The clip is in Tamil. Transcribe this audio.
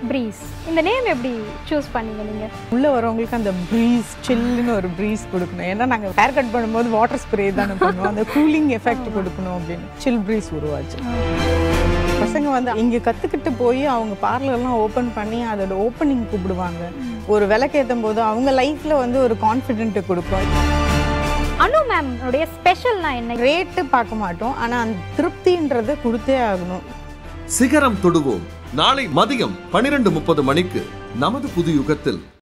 ப்ரீஸ் இந்த நேம் எப்படி சூஸ் பண்ணீங்க நீங்க உள்ள வரவங்களுக்கு அந்த ப்ரீஸ் சில்லுன்னு ஒரு ப்ரீஸ் கொடுக்கணும் ஏன்னா நாங்கள் ஹேர் கட் பண்ணும்போது வாட்டர் ஸ்ப்ரே தானே பண்ணுவோம் அந்த கூலிங் எஃபெக்ட் கொடுக்கணும் அப்படின்னு சில் ப்ரீஸ் உருவாச்சு பசங்க வந்து இங்க கத்துக்கிட்டு போய் அவங்க பார்லர்லாம் ஓபன் பண்ணி அதோட ஓப்பனிங் கூப்பிடுவாங்க ஒரு விளக்கேற்றும் போது அவங்க லைஃப்ல வந்து ஒரு கான்ஃபிடென்ட் கொடுக்கும் அனு மேம் உடைய ஸ்பெஷல்னா என்ன ரேட்டு பார்க்க மாட்டோம் ஆனா அந்த திருப்தின்றதை கொடுத்தே ஆகணும் சிகரம் தொடுவோம் நாளை மதியம் பனிரெண்டு முப்பது மணிக்கு நமது புது யுகத்தில்